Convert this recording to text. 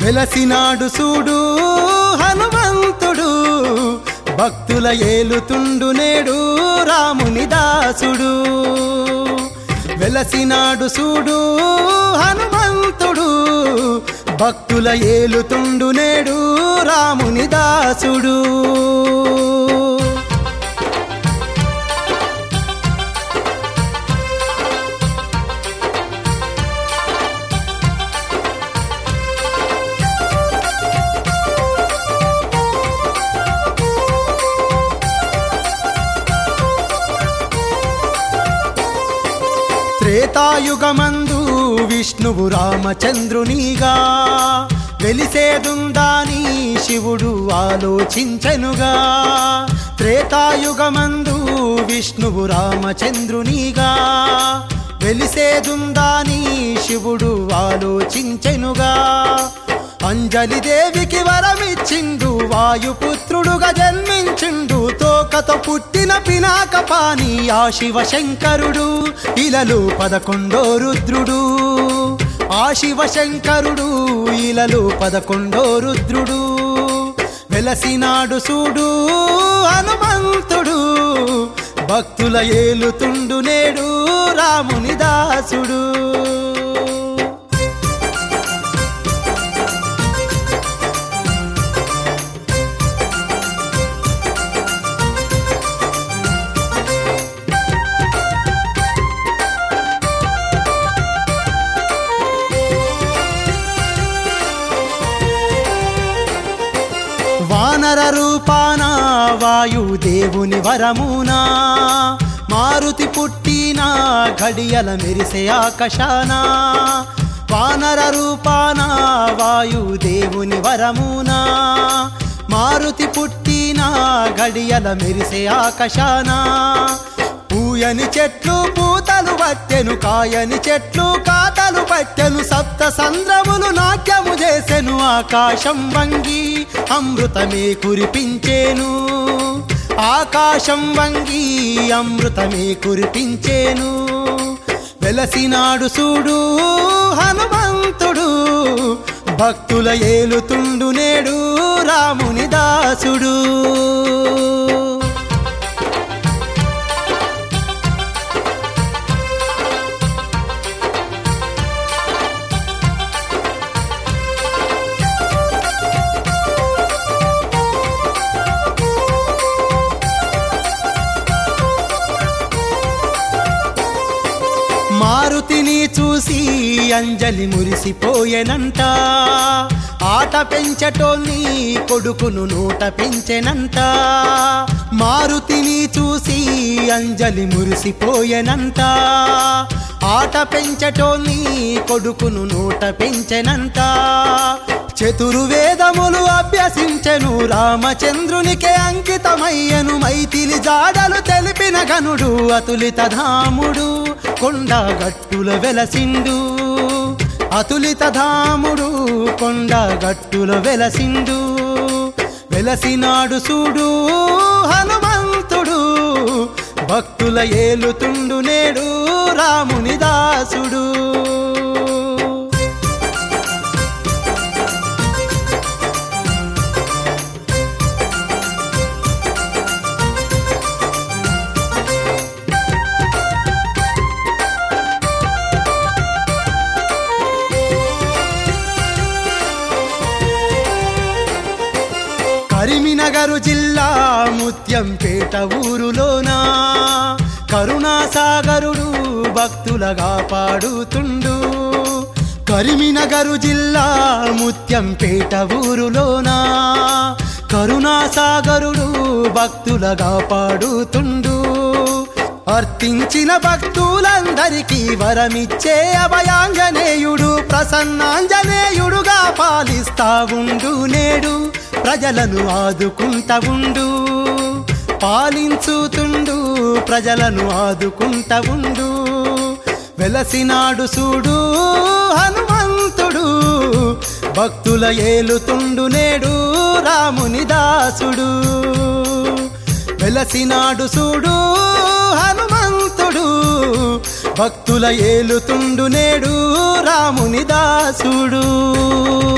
వెలసినాడు సూడు హనుమంతుడు భక్తుల ఏలుతుండు నేడు రాముని దాసుడు వెలసినాడు సూడు హనుమంతుడు భక్తుల ఏలుతుండు నేడు రాముని దాసుడు త్రేతాయుగమందు విష్ణువు రామచంద్రునిగా వెలిసేదుందాని శివుడు ఆలోచించనుగా త్రేతాయుగమందు విష్ణువు రామచంద్రునిగా వెలిసేదుందాని శివుడు ఆలోచించెనుగా అంజలి దేవికి వరమిచ్చిండు వాయుపుత్రుడుగా జన్మించిండు తోకతో పుట్టిన పినాక పాని ఆ శివశంకరుడు ఇలలు పదకొండో రుద్రుడు ఆ శివశంకరుడు ఇలలు పదకొండో రుద్రుడు వెలసినాడు సూడు హనుమంతుడు భక్తుల ఏలుతుండు నేడు రాముని దాసుడు వానర రూపాన వాయుదేవుని వరమునా మారుతి పుట్టిన ఘడియల మెరిసే ఆకాశాన వానర రూపాన వాయుదేవుని వరమునా మారుతి పుట్టిన ఘడియల మెరిసే ఆకాశాన పూయని చెట్లు పూతలు పట్టెను కాయని చెట్లు కాతలు పట్టెను సప్త సంద్రములు నాట్యము చేసెను ఆకాశం వంగి అమృతమే కురిపించేను ఆకాశం వంగి అమృతమే కురిపించేను వెలసినాడు సూడు హనుమంతుడు భక్తుల ఏలుతుండు నేడు రాముని దాసుడు మారుతిని చూసి అంజలి మురిసిపోయెనంట ఆట పెంచటోని కొడుకును నూట పెంచెనంట మారుతిని చూసి అంజలి మురిసిపోయెనంట ఆట పెంచటోని కొడుకును నూట పెంచెనంట చతుర్వేదములు అభ్యసించెను రామచంద్రునికే అంకితమయ్యను మైథిలి జాడలు తెలిపిన గనుడు అతులిత ధాముడు కొండగట్టుల వెలసిండు అతులిత ధాముడు కొండగట్టుల వెలసిండు వెలసినాడు సూడు హనుమంతుడు భక్తుల ఏలుతుండు నేడు రాముని దాసుడు కరీంనగరు జిల్లా ముత్యంపేట ఊరులోనా కరుణాసాగరుడు భక్తులగా పాడుతుండు కరీంనగరు జిల్లా ముత్యంపేట ఊరులోనా కరుణాసాగరుడు భక్తులగా పాడుతుండు అర్థించిన భక్తులందరికీ వరమిచ్చే అభయాంజనేయుడు ప్రసన్నాంజనేయుడుగా పాలిస్తా ఉండు నేడు ప్రజలను ఆదుకుంటా ఉండు పాలించుతుండు ప్రజలను ఆదుకుంటా ఉండు వెలసినాడు సూడు హనుమంతుడు భక్తుల ఏలుతుండు నేడు రాముని దాసుడు వెలసినాడు సూడు హనుమంతుడు భక్తుల ఏలుతుండు నేడు రాముని దాసుడు